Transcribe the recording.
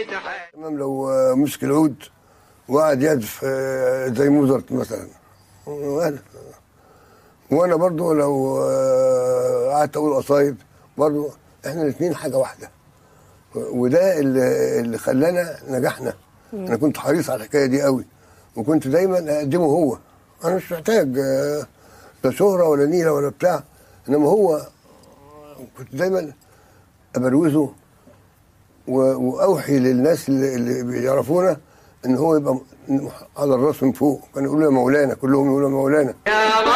تحية تمام لو آه، مسك العود وقعد يدف آه، زي موزارت مثلا وانا وانا برضو لو آه، قعدت اقول قصايد برضو احنا الاثنين حاجه واحده وده اللي, اللي خلانا نجحنا انا كنت حريص على الحكايه دي قوي وكنت دايما اقدمه هو انا مش محتاج آه، لا شهره ولا نيله ولا بتاع انما هو كنت دايما ابروزه و- واوحي للناس اللي, اللي بيعرفونا ان هو يبقى م- على الراس من فوق كانوا يقولوا يا مولانا كلهم يقولوا يا مولانا يا